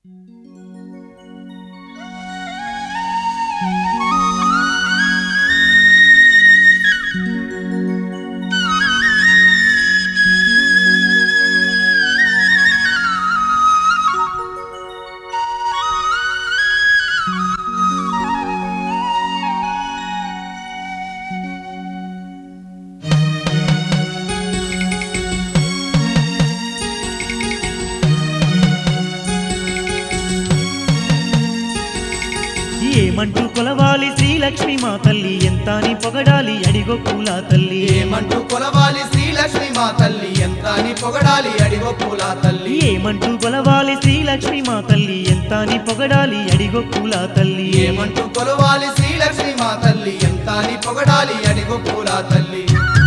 ఏమంటూ కొలవాలి శ్రీలక్ష్మి మా తల్లి ఎంత అని పొగడాలి అడిగో పూల తల్లి ఏమంటూ కొలవాలి శ్రీలక్ష్మి మా తల్లి ఎంత అని పొగడాలి అడిగో పూల తల్లి ఏమంటూ కొలవాలి శ్రీలక్ష్మి మా తల్లి ఎంత అని పొగడాలి అడిగో పూల తల్లి ఏమంటూ కొలవాలి శ్రీలక్ష్మి మా తల్లి ఎంత అని పొగడాలి అడిగో పూల తల్లి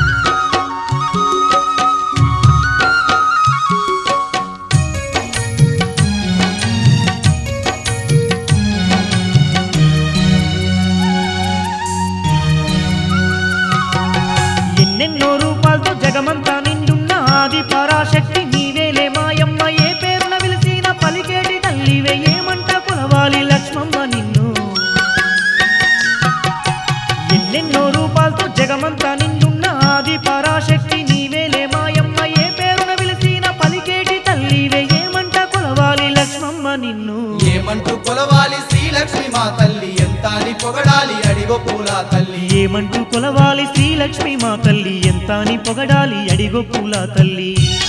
ఎన్నెన్నో రూపాలతో జగమంతా నిండున్న ఆది పరాశక్తి నీవేలే మాయమ్మ ఏ పేరున వెలిసిన పలికేటి తల్లివే ఏమంట కొలవాలి లక్ష్మమ్మ నిన్ను ఎన్నెన్నో రూపాలతో జగమంతా నిండున్న ఆది పరాశక్తి నీవేలే మాయమ్మ ఏ పేరున వెలిసిన పలికేటి తల్లివే ఏమంట కొలవాలి లక్ష్మమ్మ నిన్ను ఏమంటూ కొలవాలి శ్రీలక్ష్మి మా తల్లి ఎంత అని పొగడాలి అడిగో పూల తల్లి ఏమంటూ కొలవాలి శ్రీలక్ష్మి మా తల్లి ఎంత అని పొగడాలి అడిగో పూల తల్లి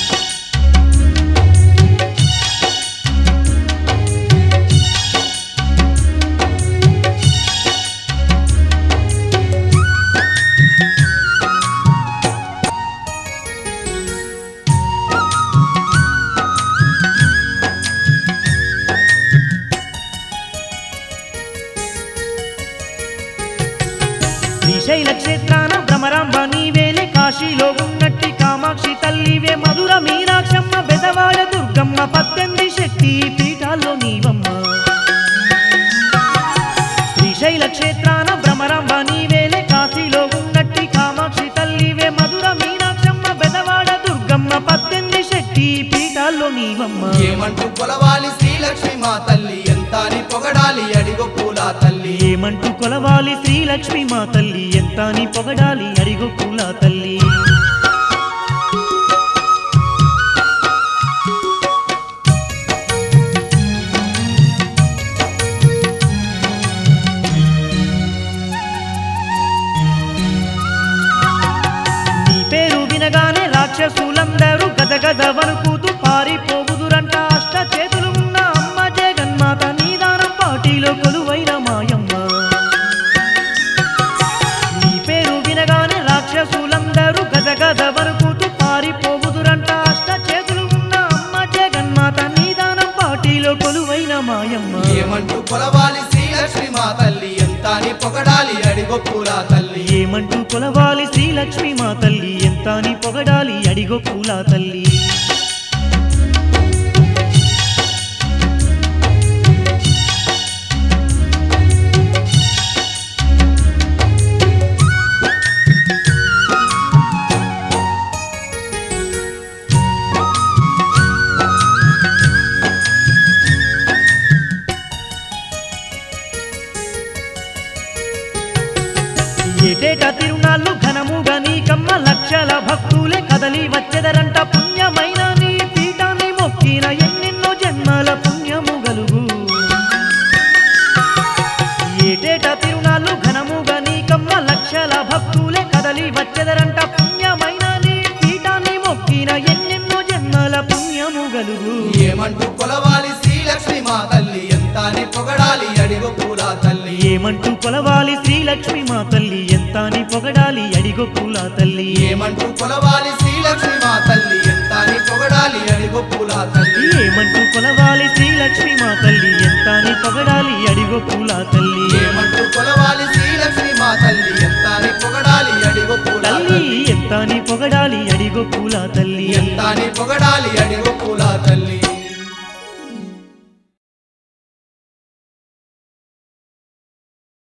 శ్రీశైల క్షేత్రాన భ్రమరాంబ నీవేలే కాశీలో ఉన్నట్టి కామాక్షి తల్లివే మధుర మీనాక్షమ్మ బెదవాడ దుర్గమ్మ పద్దెనిమిది శక్తి పీఠాల్లో నీవమ్మ శ్రీశైల క్షేత్రాన భ్రమరాంబ నీవేలే కాశీలో ఉన్నట్టి కామాక్షి తల్లివే మధుర మీనాక్షమ్మ బెదవాడ దుర్గమ్మ పద్దెనిమిది శక్తి పీఠాల్లో నీవమ్మ ఏమంటూ కొలవాలి శ్రీలక్ష్మి మా తల్లి ఎంత అని పొగడాలి అడిగో పూల తల్లి ఏమంటూ కొలవాలి శ్రీలక్ష్మి మా తల్లి ఎంత అని పొగడాలి అడిగో పూల తల్లి నీ పేరు వినగానే రాక్షసులందరూ గదగద వణుకుతూ పారిపోవుదురంట అష్ట చేతులు ఉన్న అమ్మ జగన్మాత నీదానం పాటిలో కొలువైన మాయమ్మ నీ పేరు వినగానే రాక్షసులందరూ గదగద వణుకుతూ పారిపోవుదురంట అష్ట చేతులు ఉన్న అమ్మ జగన్మాత నీదానం పాటిలో కొలువైన మాయమ్మ ఏమంటూ కొలవాలి శ్రీలక్ష్మి మా తల్లి ఎంత అని పొగడాలి అడిగో పూల తల్లి ఏమంటూ కొలవాలి శ్రీలక్ష్మి మా తల్లి ఎంత అని పొగడాలి అడిగో పూల తల్లి ఏటేటా తిరునాళ్ళు ఘనముగా నీకమ్మ లక్షల భక్తులే కదలి వచ్చెదరంట పుణ్యమైన నీ పీఠాన్ని మొక్కిన ఎన్నెన్నో జన్మల పుణ్యము గలుగు ఏటేటా తిరునాళ్ళు ఘనముగా నీకమ్మ లక్షల భక్తులే కదలి వచ్చెదరంట పుణ్యమైన నీ పీఠాన్ని మొక్కిన ఎన్నెన్నో జన్మల పుణ్యము గలుగు ఏమంటూ కొలవాలి శ్రీలక్ష్మి మా తల్లి ఎంత అని పొగడాలి అడిగో పూల తల్లి ఏమంటూ కొలవాలి శ్రీలక్ష్మి మా తల్లి ఎంత అని పొగడాలి అడిగో పూల తల్లి ఏమంటూ కొలవాలి శ్రీలక్ష్మి మా తల్లి ఎంత అని పొగడాలి అడిగో పూల తల్లి ఏమంటూ కొలవాలి శ్రీలక్ష్మి మా తల్లి ఎంత అని పొగడాలి అడిగో పూల తల్లి ఏమంటూ కొలవాలి శ్రీలక్ష్మి మా తల్లి ఎంత అని పొగడాలి అడిగో పూల తల్లి తల్లి ఎంత అని పొగడాలి అడిగో పూల తల్లి ఎంత అని పొగడాలి అడిగో